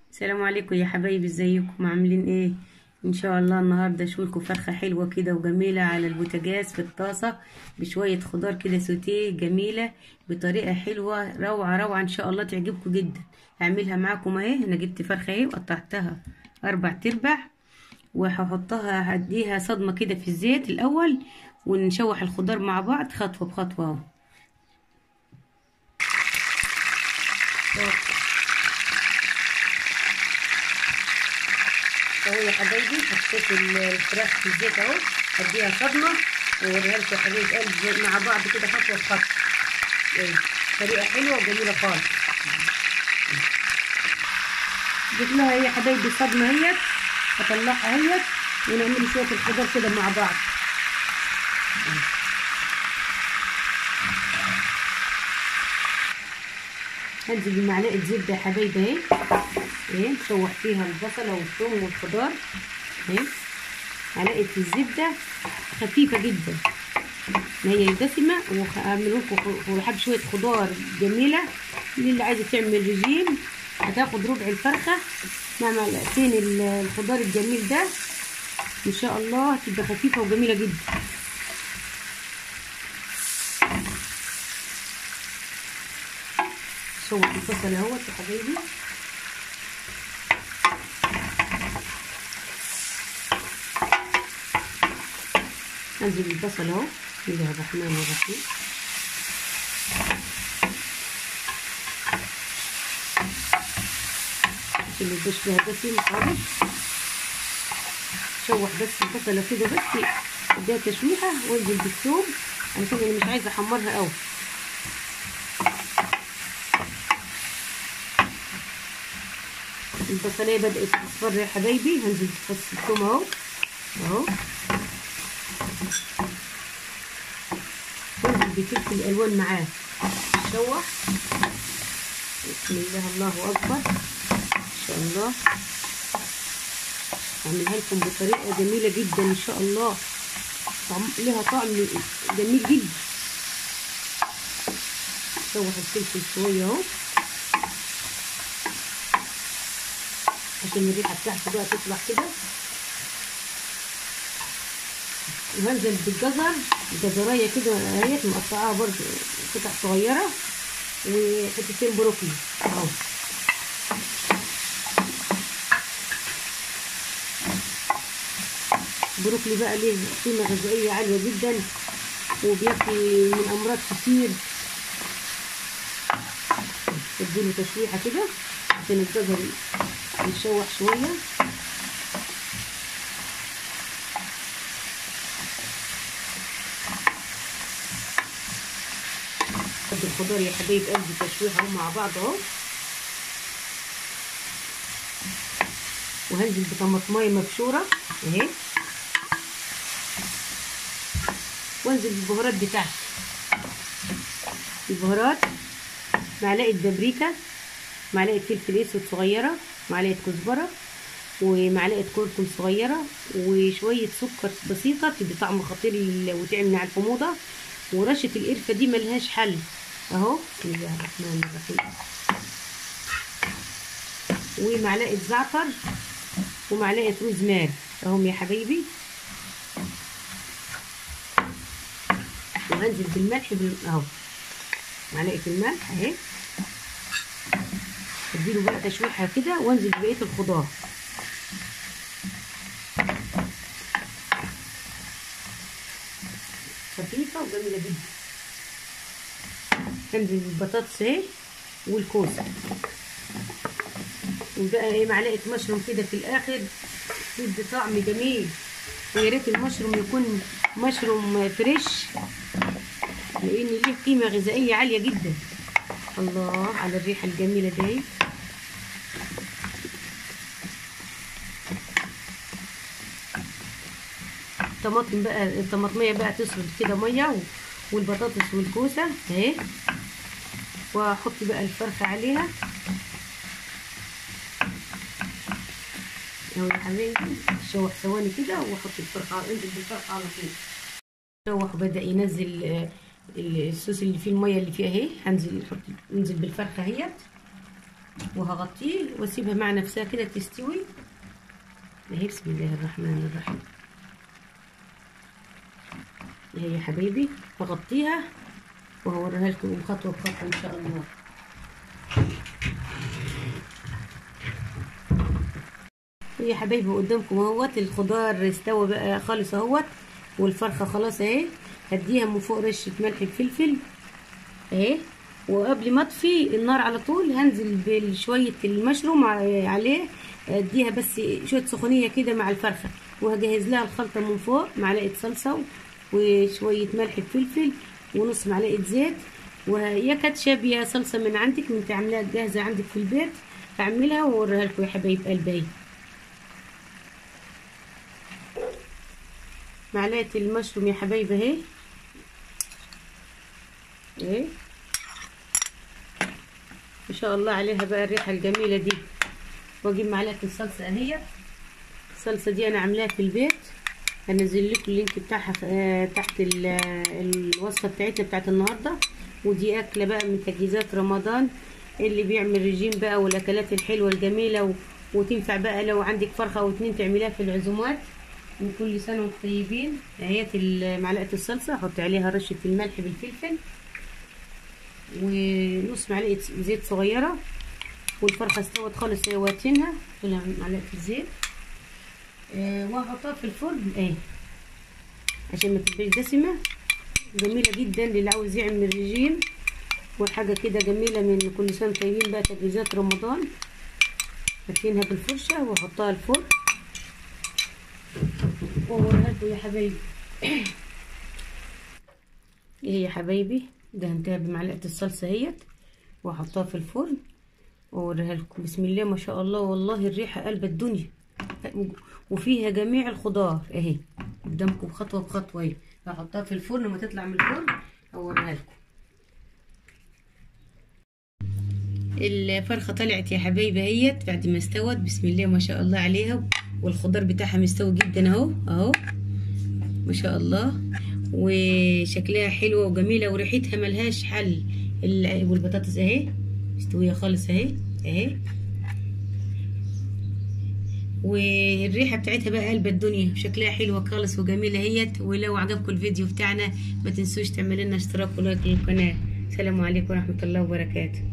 السلام عليكم يا حبايبي ازيكم عاملين ايه ان شاء الله النهارده اشويلكم فرخه حلوه كده وجميله على البوتاجاز في الطاسه بشويه خضار كده سوتيه جميله بطريقه حلوه روعه روعه ان شاء الله تعجبكم جدا هعملها معاكم اهي انا جبت فرخه اهي وقطعتها اربع تربع وهحطها هديها صدمه كده في الزيت الاول ونشوح الخضار مع بعض خطوه بخطوه اهو اهو يا حبايبي حطيت الفراخ في الزيت اهو هديها صدمه واوريها لكم يا حبايب قلبي مع بعض كده خطوه بخطوه ايه طريقه حلوه وجميله خالص جبت لها هي حبايبي صدمه اهيت هطلعها اهيت ونعمل شويه الخضار كده مع بعض هنزل بمعلقه زبده يا حبايبي اهي ايه نشوح فيها البصله والثوم والخضار ايه معلقه الزبده خفيفه جدا ما هي دسمه وهعمل لكم حب شويه خضار جميله اللي عايزه تعمل رجيم هتاخد ربع الفرخه مع معلقتين الخضار الجميل ده ان شاء الله تبقى خفيفه وجميله جدا شوح البصل اهوت يا حبايبي انزل البصل اهو بسم الله الرحمن الرحيم عشان ميبقاش فيها دسم خالص شوح بس البصلة كده بس اديها تشويحة وانزل بالثوم علشان انا مش عايزة احمرها قوي البصلية بدأت تصفر يا حبايبي هنزل بفص الثوم اهو اهو وانزل بفلفل الالوان معاه شوح بسم الله الله اكبر ان شاء الله هعملها لكم بطريقه جميله جدا ان شاء الله طعم لها طعم جميل جدا شوح الفلفل شويه اهو عشان الريحه بتاعته بقى تطلع كده وهنزل بالجزر جزرايه كده اهيت مقطعاها برضو قطع صغيره وحتتين بروكلي اهو بروكلي بقى ليه قيمه غذائيه عاليه جدا وبيكفي من امراض كتير اديله تشويحه كده عشان الجزر يتشوح شويه قد الخضار يا حبايب قلبي تشويحه اهو مع بعض اهو وهنزل بطماطمايه مبشوره اهي وانزل بالبهارات بتاعتي البهارات معلقه بابريكا معلقه فلفل اسود صغيره معلقه كزبره ومعلقه كركم صغيره وشويه سكر بسيطه تدي طعم خطير وتعمل على الحموضه ورشه القرفه دي ملهاش حل اهو بسم الله الرحمن الرحيم ومعلقه زعتر ومعلقه روزماري اهم يا حبايبي وهنزل بالملح بال... اهو معلقه الملح اهي اديله بقى تشويحه كده وانزل ببقيه الخضار خفيفه وجميله جدا هنزل بالبطاطس اهي والكوسه وبقى ايه معلقه مشروم كده في الاخر تدي طعم جميل ويا ريت المشروم يكون مشروم فريش لان ليه قيمه غذائيه عاليه جدا الله على الريحه الجميله دي الطماطم بقى الطماطميه بقى تسرد كده ميه والبطاطس والكوسه اهي واحط بقى الفرخه عليها اهو يا حبايبي شوح ثواني كده واحط الفرخه انزل بالفرخه على طول شوح بدا وهغطيه واسيبها مع نفسها كده تستوي اهي بسم الله الرحمن الرحيم اهي يا حبايبي هغطيها وهوريها لكم خطوه بخطوه ان شاء الله يا حبايبي قدامكم اهوت الخضار استوى بقى خالص اهوت والفرخه خلاص اهي هديها من فوق رشه ملح الفلفل اهي وقبل ما اطفي النار على طول هنزل بشويه المشروم عليه اديها بس شويه سخونيه كده مع الفرخه وهجهز لها الخلطه من فوق معلقه صلصه وشويه ملح الفلفل ونص معلقه زيت ويا كاتشب يا صلصه من عندك من تعملها جاهزه عندك في البيت هعملها واوريها لكم يا حبايب قلبي معلقه المشروم يا حبايبي اهي اهي ما شاء الله عليها بقى الريحه الجميله دي واجيب معلقه الصلصه اهي الصلصه دي انا عاملاها في البيت هنزل لكم اللينك بتاعها تحت الوصفه بتاعتنا بتاعت النهارده ودي اكله بقى من تجهيزات رمضان اللي بيعمل رجيم بقى والاكلات الحلوه الجميله و... وتنفع بقى لو عندك فرخه او اتنين تعمليها في العزومات وكل سنه وانتم طيبين اهيت معلقه الصلصه احط عليها رشه الملح بالفلفل ونص معلقه زيت صغيره والفرخه استوت خالص اهي واتنها طلع معلقه الزيت آه وهحطها في الفرن اهي عشان ما تبقاش دسمه جميله جدا للي عاوز يعمل رجيم وحاجه كده جميله من كل سنه طيبين بقى تجهيزات رمضان هتينها بالفرشه واحطها الفرن واوريها لكم يا حبايبي ايه يا حبايبي دهنتها بمعلقه الصلصه اهيت واحطها في الفرن واوريها لكم بسم الله ما شاء الله والله الريحه قلب الدنيا وفيها جميع الخضار اهي قدامكم خطوه بخطوه اهي هحطها في الفرن لما تطلع من الفرن اوريها لكم الفرخه طلعت يا حبايبي اهيت بعد ما استوت بسم الله ما شاء الله عليها والخضار بتاعها مستوي جدا اهو اهو ما شاء الله وشكلها حلوه وجميله وريحتها ملهاش حل والبطاطس اهي مستويه خالص اهي اهي والريحه بتاعتها بقى قلب الدنيا شكلها حلوه خالص وجميله اهيت ولو عجبكم الفيديو بتاعنا ما تنسوش تعملوا لنا اشتراك ولايك للقناه السلام عليكم ورحمه الله وبركاته